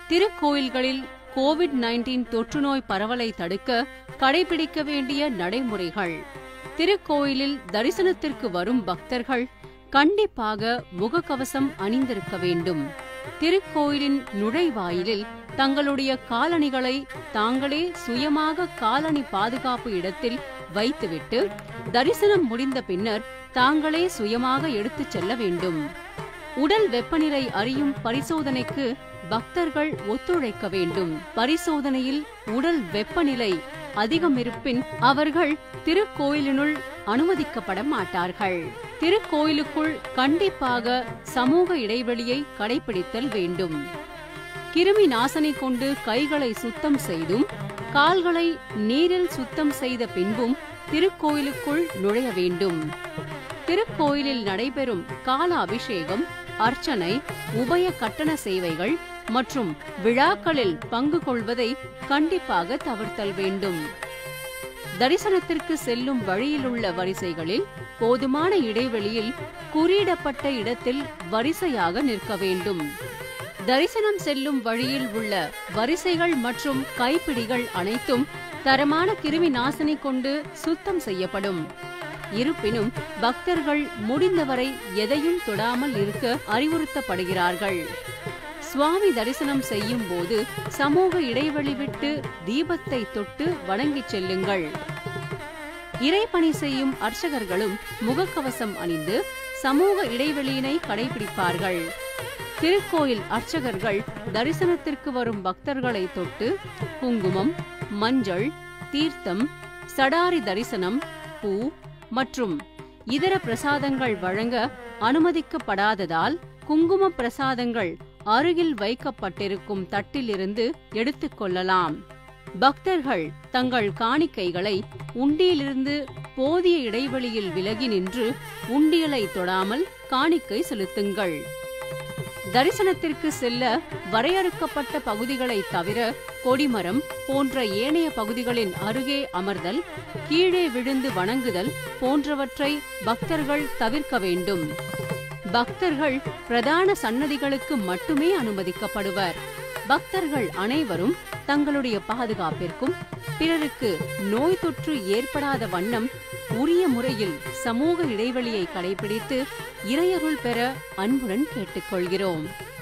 திருக்கோயில்களில் Covid nineteen தொற்றுநோய் பரவலை தடுக்க கடைபிடிக்க வேண்டிய நடைமுறைகள் திருக்கோயிலில் தரிசனத்திற்கு வரும் பக்தர்கள் கண்டிப்பாக முகக்கவசம் அணிந்திருக்க வேண்டும் திருக்கோயிலின் நுழைவாயிலில் தங்களுடைய காலணிகளை தாங்களே சுயமாக காலணி பாதுகாப்பு இடத்தில் வைத்துவிட்டு தரிசனம் முடிந்த பின்னர் தாங்களே சுயமாக எடுத்துச் செல்ல வேண்டும் உடல் வெப்பநிலை அறியும் பரிசோதனைக்கு பக்தர்கள் ஒத்துழைக்க வேண்டும் பரிசோதனையில் உடல் வெப்பநிலை அதிகம் இருப்பின் அவர்கள் திருக்கோயிலினுள் அனுமதிக்கப்பட மாட்டார்கள் திருக்கோயிலுக்குள் கண்டிப்பாக சமூக இடைவெளியை கடைபிடித்தல் வேண்டும் கிருமி நாசினி கொண்டு கைகளை சுத்தம் செய்தும் கால்களை நீரில் சுத்தம் செய்த பின்பும் திருக்கோயிலுக்குள் நுழைய வேண்டும் திருக்கோயிலில் நடைபெறும் கால அபிஷேகம் அர்ச்சனை உபய கட்டண சேவைகள் மற்றும் விழாக்களில் பங்கு கொள்வதை கண்டிப்பாக தவிர்த்தல் வேண்டும் தரிசனத்திற்கு செல்லும் வழியிலுள்ள வரிசைகளில் போதுமான இடைவெளியில் குறியிடப்பட்ட இடத்தில் வரிசையாக நிற்க வேண்டும் தரிசனம் செல்லும் வழியில் உள்ள வரிசைகள் மற்றும் கைப்பிடிகள் அனைத்தும் தரமான கிருமி நாசினி கொண்டு சுத்தம் செய்யப்படும் இருப்பினும் பக்தர்கள் முடிந்தவரை எதையும் தொடாமல் இருக்க அறிவுறுத்தப்படுகிறார்கள் சுவாமி தரிசனம் செய்யும் போது சமூக இடைவெளி விட்டு தீபத்தை தொட்டு வணங்கிச் செல்லுங்கள் இறைப்பணி செய்யும் அர்ச்சகர்களும் முகக்கவசம் அணிந்து சமூக இடைவெளியினை கடைபிடிப்பார்கள் திருக்கோயில் அர்ச்சகர்கள் தரிசனத்திற்கு வரும் பக்தர்களை தொட்டு குங்குமம் மஞ்சள் தீர்த்தம் சடாரி தரிசனம் பூ மற்றும் இதர பிரசாதங்கள் வழங்க அனுமதிக்கப்படாததால் குங்கும பிரசாதங்கள் அருகில் வைக்கப்பட்டிருக்கும் தட்டிலிருந்து எடுத்துக் கொள்ளலாம் பக்தர்கள் தங்கள் காணிக்கைகளை உண்டியிலிருந்து போதிய இடைவெளியில் விலகி நின்று உண்டியலை தொடாமல் காணிக்கை செலுத்துங்கள் தரிசனத்திற்கு செல்ல வரையறுக்கப்பட்ட பகுதிகளை தவிர கொடிமரம் போன்ற ஏனைய பகுதிகளின் அருகே அமர்தல் கீழே விழுந்து வணங்குதல் போன்றவற்றை பக்தர்கள் தவிர்க்க வேண்டும் பக்தர்கள் பிரதான சன்னதிகளுக்கு மட்டுமே அனுமதிக்கப்படுவர் பக்தர்கள் அனைவரும் தங்களுடைய பாதுகாப்பிற்கும் பிறருக்கு நோய் தொற்று ஏற்படாத வண்ணம் உரிய முறையில் சமூக இடைவெளியை கடைபிடித்து இறையருள் பெற அன்புடன் கேட்டுக்கொள்கிறோம்